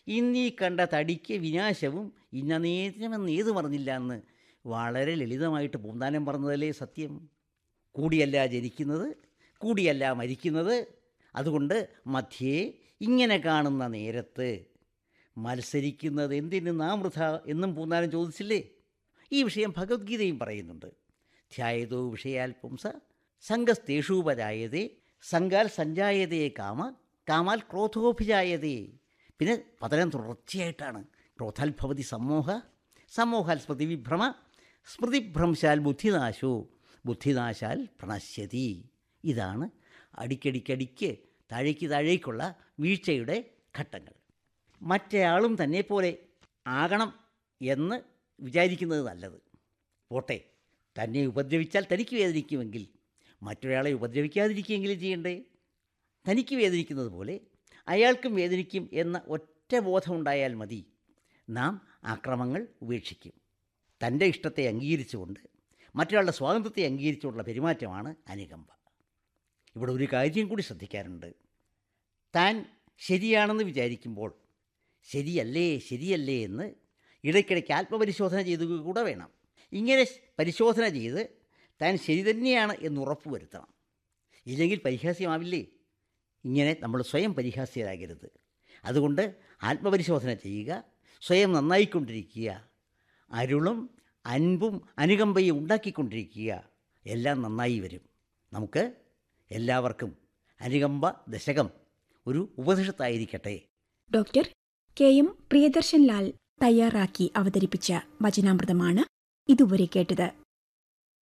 ഇന്നീ കണ്ട തടിക്ക് വിനാശവും ഇന്ന നേരമെന്ന് ഏത് പറഞ്ഞില്ല എന്ന് വളരെ ലളിതമായിട്ട് പൂന്താനം പറഞ്ഞതല്ലേ സത്യം കൂടിയല്ല ജനിക്കുന്നത് കൂടിയല്ല മരിക്കുന്നത് അതുകൊണ്ട് മധ്യേ ഇങ്ങനെ കാണുന്ന നേരത്ത് മത്സരിക്കുന്നത് എന്തിന് നാം വൃഥ എന്നും പൂന്താനം ചോദിച്ചില്ലേ ഈ വിഷയം ഭഗവത്ഗീതയും പറയുന്നുണ്ട് ധ്യായതോ വിഷയാൽ പുംസ സംഘസ്തേഷൂപജായതേ സംഘാൽ സഞ്ജായതേ കാമ കാമാൽ ക്രോധോഭിജായതേ പിന്നെ പതനം തുടർച്ചയായിട്ടാണ് ക്രോധാൽ ഭവതി സമ്മോഹ സമ്മോഹാൽ സ്മൃതിവിഭ്രമ സ്മൃതിഭ്രംശാൽ ബുദ്ധിനാശോ ബുദ്ധിനാശാൽ പ്രണശ്യതി ഇതാണ് അടിക്കടിക്കടിക്ക് താഴേക്ക് താഴേക്കുള്ള വീഴ്ചയുടെ ഘട്ടങ്ങൾ മറ്റേയാളും തന്നെ പോലെ ആകണം എന്ന് വിചാരിക്കുന്നത് നല്ലത് പോട്ടെ തന്നെ ഉപദ്രവിച്ചാൽ തനിക്ക് വേദനിക്കുമെങ്കിൽ മറ്റൊരാളെ ഉപദ്രവിക്കാതിരിക്കുകയെങ്കിലും ചെയ്യണ്ടേ തനിക്ക് വേദനിക്കുന്നത് പോലെ അയാൾക്കും വേദനിക്കും എന്ന ഒറ്റ ബോധമുണ്ടായാൽ മതി നാം ആക്രമങ്ങൾ ഉപേക്ഷിക്കും തൻ്റെ ഇഷ്ടത്തെ അംഗീകരിച്ചുകൊണ്ട് മറ്റൊരാളുടെ സ്വാതന്ത്ര്യത്തെ അംഗീകരിച്ചുകൊണ്ടുള്ള പെരുമാറ്റമാണ് അനുകമ്പ ഇവിടെ ഒരു കാര്യം കൂടി ശ്രദ്ധിക്കാറുണ്ട് താൻ ശരിയാണെന്ന് വിചാരിക്കുമ്പോൾ ശരിയല്ലേ ശരിയല്ലേ എന്ന് ഇടയ്ക്കിടയ്ക്ക് ആത്മപരിശോധന ചെയ്ത് കൂടെ വേണം ഇങ്ങനെ പരിശോധന ചെയ്ത് താൻ ശരി തന്നെയാണ് എന്ന് ഉറപ്പ് വരുത്തണം ഇല്ലെങ്കിൽ പരിഹാസ്യമാവില്ലേ ഇങ്ങനെ നമ്മൾ സ്വയം പരിഹാസ്യരാകരുത് അതുകൊണ്ട് ആത്മപരിശോധന ചെയ്യുക സ്വയം നന്നായിക്കൊണ്ടിരിക്കുക അരുളും അൻപും അനുകമ്പയും ഉണ്ടാക്കിക്കൊണ്ടിരിക്കുക എല്ലാം നന്നായി വരും നമുക്ക് എല്ലാവർക്കും അനുകമ്പ ദശകം ഒരു ഉപനിഷത്തായിരിക്കട്ടെ doctor K M Priyadarshan Lal തയ്യാറാക്കി അവതരിപ്പിച്ച വചനാമൃതമാണ് ഇതുവരെ കേട്ടത്